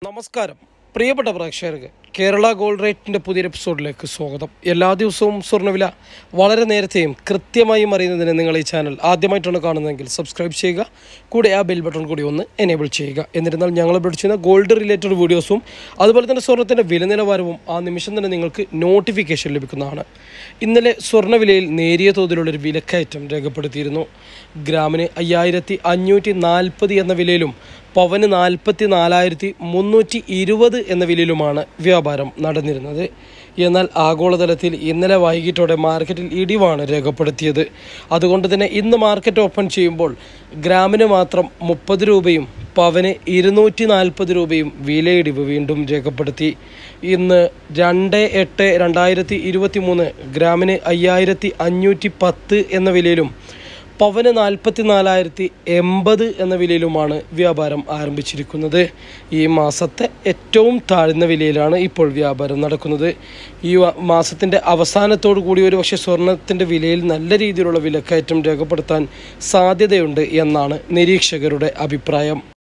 നമസ്കാരം പ്രിയപ്പെട്ട പ്രേക്ഷകർക്ക് കേരള ഗോൾഡ് റേറ്റിൻ്റെ പുതിയൊരു എപ്പിസോഡിലേക്ക് സ്വാഗതം എല്ലാ ദിവസവും സ്വർണ്ണവില വളരെ നേരത്തെയും കൃത്യമായും അറിയുന്നതിന് നിങ്ങൾ ഈ ചാനൽ ആദ്യമായിട്ടാണ് കാണുന്നതെങ്കിൽ സബ്സ്ക്രൈബ് ചെയ്യുക കൂടെ ആ ബെൽ ബട്ടൺ കൂടി ഒന്ന് എനേബിൾ ചെയ്യുക എന്നിരുന്നാൽ ഞങ്ങൾ പിടിച്ചിരുന്ന ഗോൾഡ് റിലേറ്റഡ് വീഡിയോസും അതുപോലെ തന്നെ സ്വർണ്ണത്തിൻ്റെ വില നിലവാരവും ആ നിമിഷം തന്നെ നിങ്ങൾക്ക് നോട്ടിഫിക്കേഷൻ ലഭിക്കുന്നതാണ് ഇന്നലെ സ്വർണ്ണവിലയിൽ നേരിയ തോതിലുള്ളൊരു വിലക്കയറ്റം രേഖപ്പെടുത്തിയിരുന്നു ഗ്രാമിന് അയ്യായിരത്തി അഞ്ഞൂറ്റി നാൽപ്പത് എന്ന വിലയിലും പവന് നാൽപ്പത്തി നാലായിരത്തി മുന്നൂറ്റി ഇരുപത് എന്ന വിലയിലുമാണ് വ്യാപാരം നടന്നിരുന്നത് എന്നാൽ ആഗോളതലത്തിൽ ഇന്നലെ വൈകിട്ടോടെ മാർക്കറ്റിൽ ഇടിവാണ് രേഖപ്പെടുത്തിയത് അതുകൊണ്ട് തന്നെ ഇന്ന് മാർക്കറ്റ് ഓപ്പൺ ചെയ്യുമ്പോൾ ഗ്രാമിന് മാത്രം മുപ്പത് രൂപയും പവന് ഇരുന്നൂറ്റി നാൽപ്പത് രൂപയും വിലയിടിവ് വീണ്ടും രേഖപ്പെടുത്തി ഇന്ന് രണ്ട് എട്ട് രണ്ടായിരത്തി ഇരുപത്തി മൂന്ന് ഗ്രാമിന് അയ്യായിരത്തി അഞ്ഞൂറ്റി പത്ത് എന്ന വിലയിലും പവന് നാൽപ്പത്തി നാലായിരത്തി എൺപത് എന്ന വിലയിലുമാണ് വ്യാപാരം ആരംഭിച്ചിരിക്കുന്നത് ഈ മാസത്തെ ഏറ്റവും താഴ്ന്ന വിലയിലാണ് ഇപ്പോൾ വ്യാപാരം നടക്കുന്നത് ഈ വ- മാസത്തിൻ്റെ അവസാനത്തോടു കൂടി ഒരു പക്ഷേ സ്വർണത്തിൻ്റെ വിലയിൽ നല്ല രീതിയിലുള്ള വിലക്കയറ്റം രേഖപ്പെടുത്താൻ സാധ്യതയുണ്ട് എന്നാണ് നിരീക്ഷകരുടെ അഭിപ്രായം